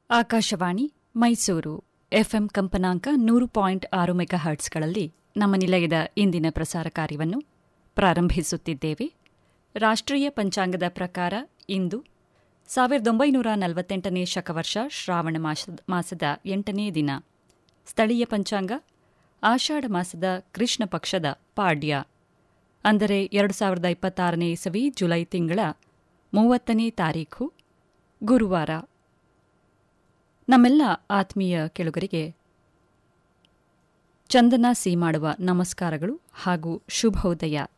Akashvani Mysuru FM ಕಂಪನಾಂಕ ನೂರು point ಆರು ಮೆಗಾಹರ್ಟ್ಸ್ಗಳಲ್ಲಿ ನಮ್ಮ ನಿಲಯದ ಇಂದಿನ ಪ್ರಸಾರ ಕಾರ್ಯವನ್ನು ಪ್ರಾರಂಭಿಸುತ್ತಿದ್ದೇವೆ ರಾಷ್ಟ್ರೀಯ ಪಂಚಾಂಗದ ಪ್ರಕಾರ ಇಂದು ಸಾವಿರದ ಒಂಬೈನೂರ ನಲವತ್ತೆಂಟನೇ ಶಕವರ್ಷ ಶ್ರಾವಣ ಮಾಸದ ಮಾಸದ ಎಂಟನೇ ದಿನ ಸ್ಥಳೀಯ ಪಂಚಾಂಗ ಆಷಾಢ ಮಾಸದ ಕೃಷ್ಣ ಪಕ್ಷದ ಪಾಡ್ಯ ಅಂದರೆ ಎರಡು ಸಾವಿರದ ಇಪ್ಪತ್ತಾರನೇ ಇಸವಿ ಜುಲೈ ತಿಂಗಳ ಮೂವತ್ತನೇ ತಾರೀಖು ಗುರುವಾರ ನಮ್ಮೆಲ್ಲ ಆತ್ಮೀಯ ಕೆಳುಗರಿಗೆ ಚಂದನ ಸಿ ಮಾಡುವ ನಮಸ್ಕಾರಗಳು ಹಾಗೂ ಶುಭೋದಯ